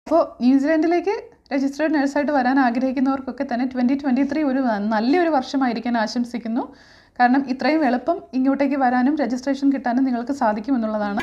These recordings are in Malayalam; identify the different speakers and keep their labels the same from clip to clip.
Speaker 1: അപ്പോൾ ന്യൂസിലാൻഡിലേക്ക് രജിസ്റ്റേർഡ് നഴ്സായിട്ട് വരാൻ ആഗ്രഹിക്കുന്നവർക്കൊക്കെ തന്നെ ട്വൻറ്റി ട്വൻറ്റി ത്രീ ഒരു നല്ലൊരു വർഷമായിരിക്കാൻ ആശംസിക്കുന്നു കാരണം ഇത്രയും എളുപ്പം ഇങ്ങോട്ടേക്ക് വരാനും രജിസ്ട്രേഷൻ കിട്ടാനും നിങ്ങൾക്ക് സാധിക്കുമെന്നുള്ളതാണ്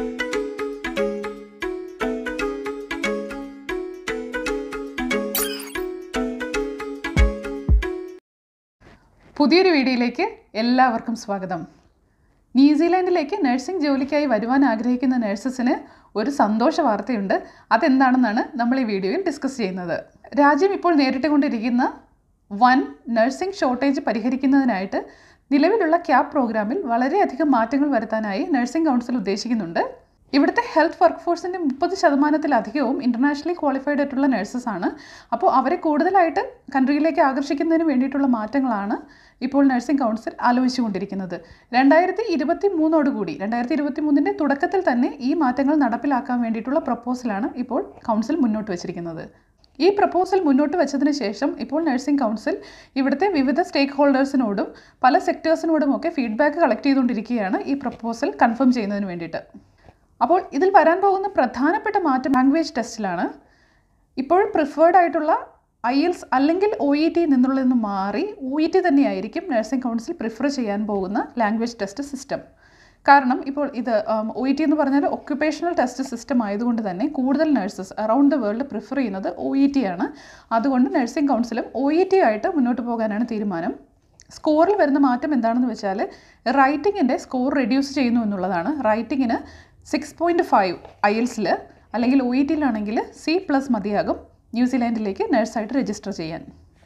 Speaker 1: പുതിയൊരു വീഡിയോയിലേക്ക് എല്ലാവർക്കും സ്വാഗതം ന്യൂസിലാൻഡിലേക്ക് നഴ്സിംഗ് ജോലിക്കായി വരുവാൻ ആഗ്രഹിക്കുന്ന നഴ്സസിന് ഒരു സന്തോഷ വാർത്തയുണ്ട് അതെന്താണെന്നാണ് നമ്മൾ ഈ വീഡിയോയിൽ ഡിസ്കസ് ചെയ്യുന്നത് രാജ്യം ഇപ്പോൾ നേരിട്ടുകൊണ്ടിരിക്കുന്ന വൻ നഴ്സിംഗ് ഷോർട്ടേജ് പരിഹരിക്കുന്നതിനായിട്ട് നിലവിലുള്ള ക്യാപ് പ്രോഗ്രാമിൽ വളരെയധികം മാറ്റങ്ങൾ വരുത്താനായി നഴ്സിംഗ് കൗൺസിൽ ഉദ്ദേശിക്കുന്നുണ്ട് ഇവിടുത്തെ ഹെൽത്ത് വർക്ക് ഫോഴ്സിൻ്റെ മുപ്പത് ശതമാനത്തിലധികവും ഇൻ്റർനാഷണലി ക്വാളിഫൈഡ് ആയിട്ടുള്ള നഴ്സസ് ആണ് അപ്പോൾ അവരെ കൂടുതലായിട്ട് കൺട്രിയിലേക്ക് ആകർഷിക്കുന്നതിന് വേണ്ടിയിട്ടുള്ള മാറ്റങ്ങളാണ് ഇപ്പോൾ നഴ്സിംഗ് കൗൺസിൽ ആലോചിച്ചുകൊണ്ടിരിക്കുന്നത് രണ്ടായിരത്തി ഇരുപത്തി മൂന്നോടുകൂടി രണ്ടായിരത്തി ഇരുപത്തി മൂന്നിൻ്റെ തുടക്കത്തിൽ തന്നെ ഈ മാറ്റങ്ങൾ നടപ്പിലാക്കാൻ വേണ്ടിയിട്ടുള്ള പ്രപ്പോസലാണ് ഇപ്പോൾ കൗൺസിൽ മുന്നോട്ട് വച്ചിരിക്കുന്നത് ഈ പ്രപ്പോസൽ മുന്നോട്ട് വെച്ചതിന് ശേഷം ഇപ്പോൾ നഴ്സിംഗ് കൗൺസിൽ ഇവിടുത്തെ വിവിധ സ്റ്റേക്ക് ഹോൾഡേഴ്സിനോടും പല സെക്ടേഴ്സിനോടും ഒക്കെ ഫീഡ്ബാക്ക് കളക്ട് ചെയ്തുകൊണ്ടിരിക്കുകയാണ് ഈ പ്രപ്പോസൽ കൺഫേം ചെയ്യുന്നതിന് വേണ്ടിയിട്ട് അപ്പോൾ ഇതിൽ വരാൻ പോകുന്ന പ്രധാനപ്പെട്ട മാറ്റം ലാംഗ്വേജ് ടെസ്റ്റിലാണ് ഇപ്പോൾ പ്രിഫേർഡ് ആയിട്ടുള്ള ഐ എൽസ് അല്ലെങ്കിൽ ഒ ഇ ടി നിന്നുള്ളതിൽ നിന്ന് മാറി ഒ ഇ ടി തന്നെയായിരിക്കും നഴ്സിംഗ് കൗൺസിൽ പ്രിഫർ ചെയ്യാൻ പോകുന്ന ലാംഗ്വേജ് ടെസ്റ്റ് സിസ്റ്റം കാരണം ഇപ്പോൾ ഇത് ഒ ഇ ടി എന്ന് പറഞ്ഞാൽ ഒക്യുപ്പേഷണൽ ടെസ്റ്റ് സിസ്റ്റം ആയതുകൊണ്ട് തന്നെ കൂടുതൽ nurses around the world prefer ചെയ്യുന്നത് ഒ ഇ ടി ആണ് അതുകൊണ്ട് നഴ്സിംഗ് കൗൺസിലും ഒ ഇ ടി ആയിട്ട് മുന്നോട്ട് പോകാനാണ് തീരുമാനം സ്കോറിൽ വരുന്ന മാറ്റം എന്താണെന്ന് വെച്ചാൽ റൈറ്റിങ്ങിൻ്റെ സ്കോർ റെഡ്യൂസ് ചെയ്യുന്നു എന്നുള്ളതാണ് റൈറ്റിങ്ങിന് സിക്സ് പോയിൻറ്റ് ഫൈവ് ഐ എൽസിൽ അല്ലെങ്കിൽ ഒ ഇ ടിയിലാണെങ്കിൽ സി പ്ലസ് മതിയാകും ന്യൂസിലാൻഡിലേക്ക് നഴ്സായിട്ട് രജിസ്റ്റർ ചെയ്യാൻ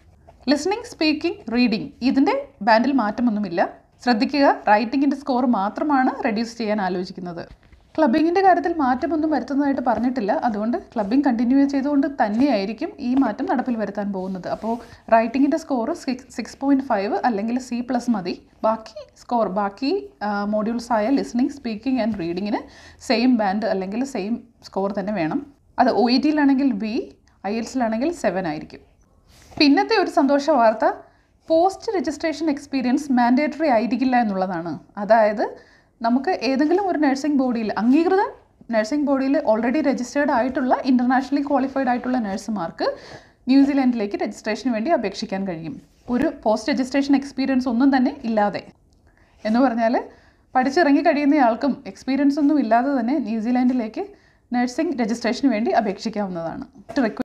Speaker 1: ലിസണിങ് സ്പീക്കിംഗ് റീഡിംഗ് ഇതിൻ്റെ ബാൻഡിൽ മാറ്റമൊന്നുമില്ല ശ്രദ്ധിക്കുക റൈറ്റിങ്ങിൻ്റെ സ്കോർ മാത്രമാണ് റെഡ്യൂസ് ചെയ്യാൻ ആലോചിക്കുന്നത് ക്ലബിങ്ങിൻ്റെ കാര്യത്തിൽ മാറ്റമൊന്നും വരുത്തുന്നതായിട്ട് പറഞ്ഞിട്ടില്ല അതുകൊണ്ട് ക്ലബിംഗ് കണ്ടിന്യൂ ചെയ്തുകൊണ്ട് തന്നെയായിരിക്കും ഈ മാറ്റം നടപ്പിൽ വരുത്താൻ പോകുന്നത് അപ്പോൾ റൈറ്റിങ്ങിൻ്റെ score six six point five അല്ലെങ്കിൽ സി പ്ലസ് മതി ബാക്കി സ്കോർ ബാക്കി മോഡ്യൂൾസ് ആയ ലിസണിങ് സ്പീക്കിംഗ് ആൻഡ് റീഡിങ്ങിന് സെയിം ബാൻഡ് അല്ലെങ്കിൽ സെയിം സ്കോർ തന്നെ വേണം അത് ഒ ഇ ടിയിലാണെങ്കിൽ ബി ഐ എൽസിലാണെങ്കിൽ സെവൻ ആയിരിക്കും പിന്നത്തെ ഒരു സന്തോഷ വാർത്ത പോസ്റ്റ് രജിസ്ട്രേഷൻ എക്സ്പീരിയൻസ് മാൻഡേറ്ററി ആയിരിക്കില്ല എന്നുള്ളതാണ് അതായത് നമുക്ക് ഏതെങ്കിലും ഒരു നഴ്സിംഗ് ബോഡിയിൽ അംഗീകൃത നഴ്സിംഗ് ബോഡിയിൽ ഓൾറെഡി രജിസ്റ്റേർഡ് ആയിട്ടുള്ള ഇൻ്റർനാഷണലി ക്വാളിഫൈഡ് ആയിട്ടുള്ള നഴ്സുമാർക്ക് ന്യൂസിലാൻഡിലേക്ക് രജിസ്ട്രേഷന് വേണ്ടി അപേക്ഷിക്കാൻ കഴിയും ഒരു പോസ്റ്റ് രജിസ്ട്രേഷൻ എക്സ്പീരിയൻസ് ഒന്നും തന്നെ ഇല്ലാതെ എന്ന് പറഞ്ഞാൽ പഠിച്ചിറങ്ങി കഴിയുന്നയാൾക്കും എക്സ്പീരിയൻസ് ഒന്നും ഇല്ലാതെ തന്നെ ന്യൂസിലാൻഡിലേക്ക് നഴ്സിംഗ് രജിസ്ട്രേഷന് വേണ്ടി അപേക്ഷിക്കാവുന്നതാണ്